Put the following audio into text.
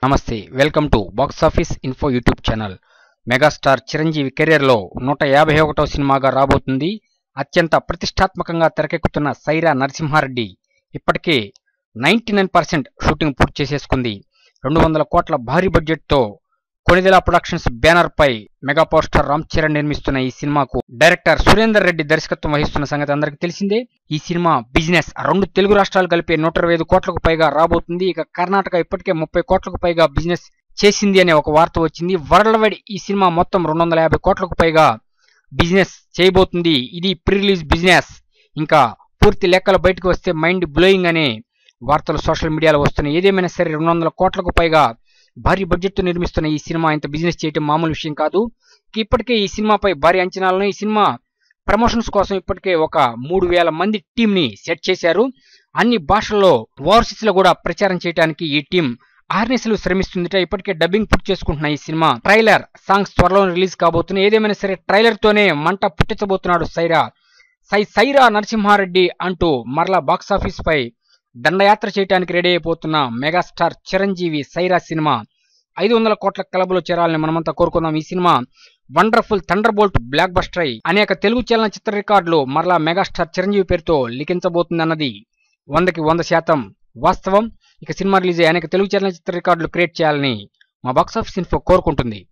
నమస్తే welcome to box office info YouTube channel megastar Chiranjeevi కెరీర్లో నూట యాభై ఒకటో సినిమాగా రాబోతుంది అత్యంత ప్రతిష్టాత్మకంగా తెరకెక్కుతున్న సైరా నరసింహారెడ్డి ఇప్పటికే నైంటీ నైన్ పర్సెంట్ షూటింగ్ పూర్తి చేసేసుకుంది రెండు వందల కోట్ల భారీ బడ్జెట్తో కొనిదెల ప్రొడక్షన్స్ బ్యానర్ పై mega power star Ram Charan నిర్మిస్తున్న ఈ సినిమాకు డైరెక్టర్ సురేందర్ రెడ్డి దర్శకత్వం వహిస్తున్న సంగతి అందరికీ తెలిసిందే ఈ సినిమా బిజినెస్ రెండు తెలుగు రాష్ట్రాలు కలిపే నూట ఇరవై ఐదు కోట్లకు పైగా రాబోతుంది ఇక కర్ణాటక ఇప్పటికే ముప్పై కోట్లకు పైగా బిజినెస్ చేసింది అనే ఒక వార్త వచ్చింది వరల్డ్ వైడ్ ఈ సినిమా మొత్తం రెండు వందల యాభై కోట్లకు పైగా బిజినెస్ చేయబోతుంది ఇది ప్రీ రిలీజ్ బిజినెస్ ఇంకా పూర్తి లెక్కలు బయటకు వస్తే మైండ్ బ్లోయింగ్ అనే వార్తలు సోషల్ మీడియాలో వస్తున్నాయి ఏదేమైనా సరే రెండు వందల కోట్లకు పైగా భారీ బడ్జెట్ తో నిర్మిస్తున్న ఈ సినిమా ఇంత బిజినెస్ చేయటం మామూలు విషయం కాదు ఇప్పటికే ఈ సినిమాపై భారీ అంచనాలను ఈ సినిమా ప్రమోషన్స్ కోసం ఇప్పటికే ఒక మూడు వేల మంది టీం ని సెట్ చేశారు అన్ని భాషల్లో ఓవర్సీస్ లో కూడా ప్రచారం చేయడానికి ఈ టీం ఆర్నెస్లు శ్రమిస్తుందిట ఇప్పటికే డబ్బింగ్ పూర్తి చేసుకుంటున్న ఈ సినిమా ట్రైలర్ సాంగ్స్ త్వరలో రిలీజ్ కాబోతున్నాయి ఏదేమైనా సరే ట్రైలర్ తోనే మంట పుట్టించబోతున్నాడు సైరా సై సైరా నరసింహారెడ్డి అంటూ మరలా బాక్స్ ఆఫీస్ పై దండయాత్ర చేయడానికి రెడీ అయిపోతున్న మెగాస్టార్ చిరంజీవి సైరా సినిమా ఐదు వందల కోట్ల క్లబ్లో చేరాలని మనమంతా కోరుకుందాం ఈ cinema wonderful thunder bolt blockbuster అయి అనేక తెలుగు చలనచిత్ర రికార్డులు మరలా మెగాస్టార్ చిరంజీవి పేరుతో లిఖించబోతుందన్నది వందకి వంద శాతం వాస్తవం ఇక సినిమా రిలీజ్ అయ్యి అనేక తెలుగు చలనచిత్ర రికార్డులు క్రియేట్ చేయాలని మా బాక్స్ ఆఫీస్ ఇన్ఫో కోరుకుంటుంది